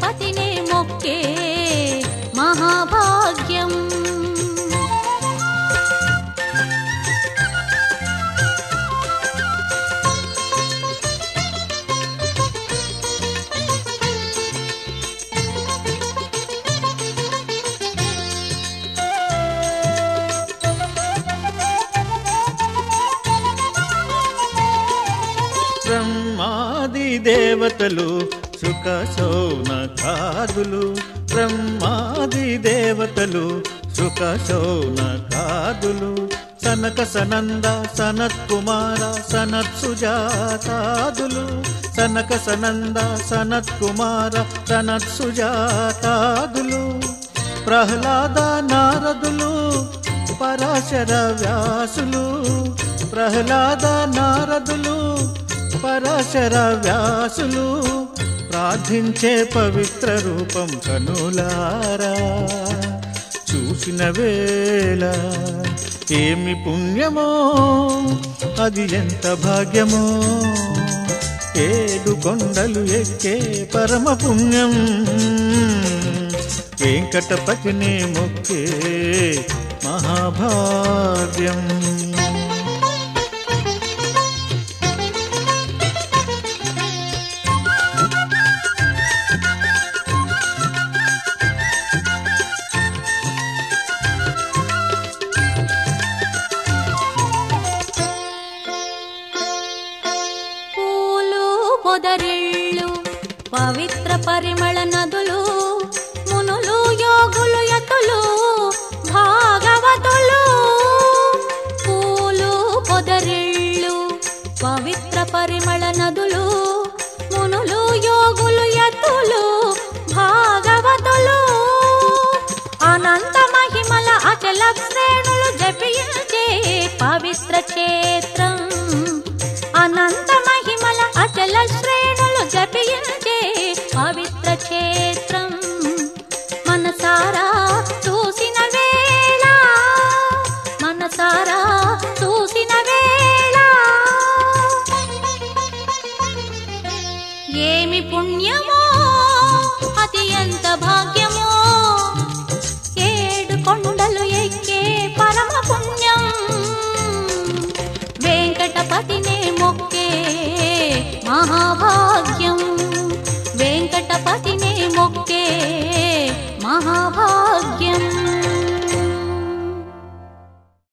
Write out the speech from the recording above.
వెంకటపతినే మొక్కే మహాభాగ్యం బ్రహ్మాది దేవతలు సుఖ శౌనకాదులు బ్రహ్మాది దేవతలు సుఖ శౌనకాదులు సనక సనంద సనత్ కుమార సనత్ సుజాతాదులు సనక సనంద సనత్ కుమార సనత్ సుజాతాదులు ప్రహ్లాద నారదులు పరాశర వ్యాసులు ప్రహ్లాద నారదులు పరాశర వ్యాసులు ప్రార్థించే పవిత్ర రూపం కనులారా చూసిన వేళ ఏమి పుణ్యమో అది ఎంత భాగ్యమో ఏడు కొండలు ఎక్కే పరమ పుణ్యం వెంకటపతిని మొక్కే మహాభాగ్యం పూలు పొదరిళ్ళు పవిత్ర పరిమళ నదులు మునులు యోగులు యతులు భాగవతులు పూలు పొదరిళ్ళు పవిత్ర పరిమళ నదులు మునులు యోగులు యతులు భాగవతులు అనంత మహిమల అచల శ్రేణులు జపించే పవిత్ర క్షేత్రం అనంత మహిమల అచల శ్రేణులు జపించే పవిత్ర క్షేత్రం మనసారా చూసిన వేళ మనసారా చూసిన వేళ ఏమి పుణ్యమో అది ఎంత భాగ్యమో ఏడు కొండలు ఎక్కే పరమ పుణ్యం వెంకటపతినే మొక్కే మహాభాగ్యం వెంకటపతినే మొక్కే మహాభాగ్యం